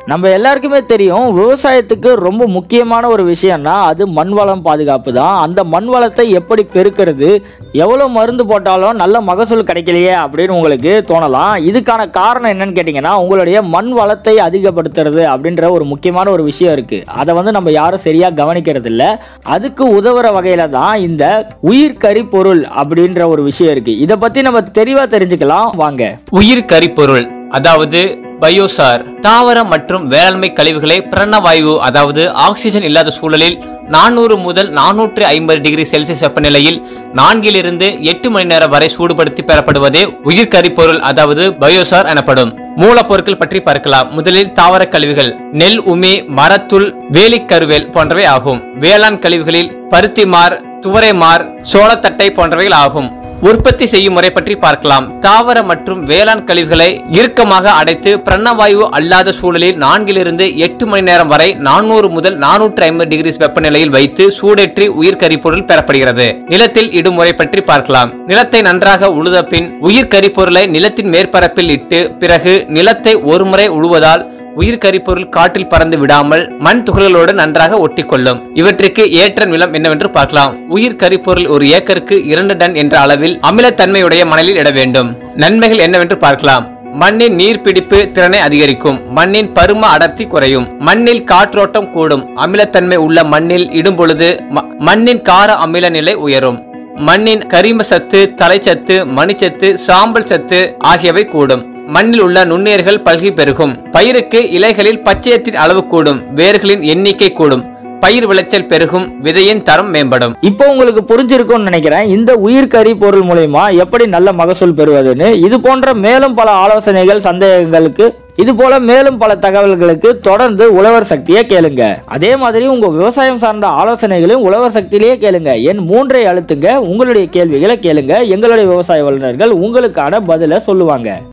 நம்ம எல்லாருக்குமே தெரியும் விவசாயத்துக்கு ரொம்ப முக்கியமான ஒரு விஷயம்னா அது மண் வளம் பாதுகாப்பு தான் அந்த மண் வளத்தை எப்படி பெருக்கிறது எவ்வளோ மருந்து போட்டாலும் நல்ல மகசூல் கிடைக்கலையே அப்படின்னு உங்களுக்கு தோணலாம் இதுக்கான காரணம் என்னன்னு கேட்டிங்கன்னா உங்களுடைய மண் வளத்தை அதிகப்படுத்துறது அப்படின்ற ஒரு முக்கியமான ஒரு விஷயம் இருக்கு அதை வந்து நம்ம யாரும் சரியா கவனிக்கிறது இல்ல அதுக்கு உதவுற வகையில தான் இந்த உயிர் கரிப்பொருள் அப்படின்ற ஒரு விஷயம் இருக்கு இதை பத்தி நம்ம தெளிவா தெரிஞ்சுக்கலாம் வாங்க உயிர் கரிப்பொருள் அதாவது பயோசார் தாவர மற்றும் வேளாண்மை கழிவுகளை பிரணவாயு அதாவது ஆக்சிஜன் இல்லாத சூழலில் நானூறு முதல் நானூற்று ஐம்பது டிகிரி செல்சியஸ் வெப்பநிலையில் நான்கிலிருந்து எட்டு மணி நேரம் வரை சூடுபடுத்தி பெறப்படுவதே உயிர் கரிப்பொருள் அதாவது பயோசார் எனப்படும் மூலப்பொருட்கள் பற்றி பார்க்கலாம் முதலில் தாவர கழிவுகள் நெல் உமி மரத்துள் வேலிக்கருவேல் போன்றவை ஆகும் வேளாண் கழிவுகளில் பருத்திமார் துவரைமார் சோளத்தட்டை போன்றவைகள் ஆகும் உற்பத்தி செய்யும் முறை பற்றி பார்க்கலாம் தாவர மற்றும் வேளாண் கழிவுகளை இறுக்கமாக அடைத்து பிரணவாயு அல்லாத சூழலில் நான்கிலிருந்து எட்டு மணி நேரம் வரை நானூறு முதல் நானூற்று ஐம்பது டிகிரி வெப்பநிலையில் வைத்து சூடேற்றி உயிர் கரிப்பொருள் பெறப்படுகிறது நிலத்தில் இடும் முறை பற்றி பார்க்கலாம் நிலத்தை நன்றாக உழுத பின் உயிர் கரிப்பொருளை நிலத்தின் மேற்பரப்பில் இட்டு பிறகு நிலத்தை ஒருமுறை உழுவதால் உயிர் கரிப்பொருள் காற்றில் பறந்து விடாமல் மண் துகள்களோடு நன்றாக ஒட்டிக்கொள்ளும் இவற்றுக்கு ஏற்ற நிலம் என்னவென்று பார்க்கலாம் உயிர் கரிப்பொருள் ஒரு ஏக்கருக்கு இரண்டு டன் என்ற அளவில் அமிலத்தன்மையுடைய மணலில் இட வேண்டும் நன்மைகள் என்னவென்று பார்க்கலாம் மண்ணின் நீர்பிடிப்பு திறனை அதிகரிக்கும் மண்ணின் பரும அடர்த்தி குறையும் மண்ணில் காற்றோட்டம் கூடும் அமிலத்தன்மை உள்ள மண்ணில் இடும் பொழுது ம- மண்ணின் கார அமில நிலை உயரும் மண்ணின் கரிம சத்து தலைச்சத்து மணிச்சத்து சாம்பல் சத்து ஆகியவை கூடும் மண்ணில் உள்ள நுண்ணுயிர்கள் பல்கி பெருகும் பயிருக்கு இலைகளில் பச்சையத்தின் அளவு கூடும் வேர்களின் எண்ணிக்கை கூடும் பயிர் விளைச்சல் பெருகும் விதையின் தரம் மேம்படும் இப்போ உங்களுக்கு புரிஞ்சிருக்கும்னு நினைக்கிறேன் இந்த உயிர்கரி பொருள் மூலயமா எப்படி நல்ல மகசூல் பெறுவதுன்னு இது போன்ற மேலும் பல ஆலோசனைகள் சந்தேகங்களுக்கு இது போல மேலும் பல தகவல்களுக்கு தொடர்ந்து உழவர் சக்தியை கேளுங்க அதே மாதிரி உங்க விவசாயம் சார்ந்த ஆலோசனைகளையும் உழவர் சக்தியிலேயே கேளுங்க என் மூன்றை அழுத்துங்க உங்களுடைய கேள்விகளை கேளுங்க எங்களுடைய விவசாய வல்லுநர்கள் உங்களுக்கான பதிலை சொல்லுவாங்க